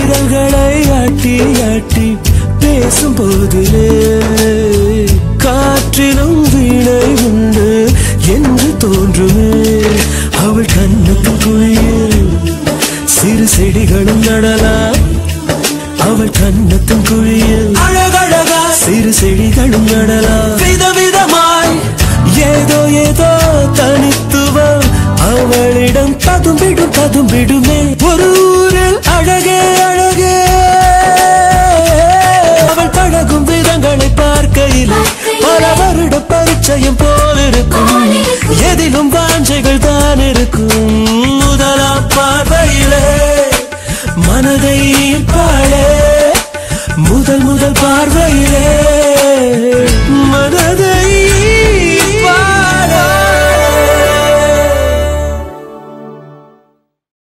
விரல்களை ஆட்டி ஆட்டி பேசும் போதிலே காற்றிலும் வீணை உண்டு என்று தோன்றுமே அவள் கண்ணுக்கு குழியில் சிறு செடிகளும் நடலாம் அவள் கண்ணத்தின் குழியில் அழகழகா சிறு செடிகளும் நடலாம் விதவிதமாய் ஏதோ ஏதோ தனித்துவம் அவளிடம் ததும்பிடும் ததும்பிடுமே ஒரு ஊரில் அழகே அழகே அவள் பழகும் விதங்களை பார்க்கையில் பல வருட பரிச்சயம் போல் இருக்கும் எதிலும் வாஞ்சைகள் தான் இருக்கும் முதலாம் பார்வையிலே மனதை ஈர்ப்பாளே முதல் முதல் பார்வையிலே மனதை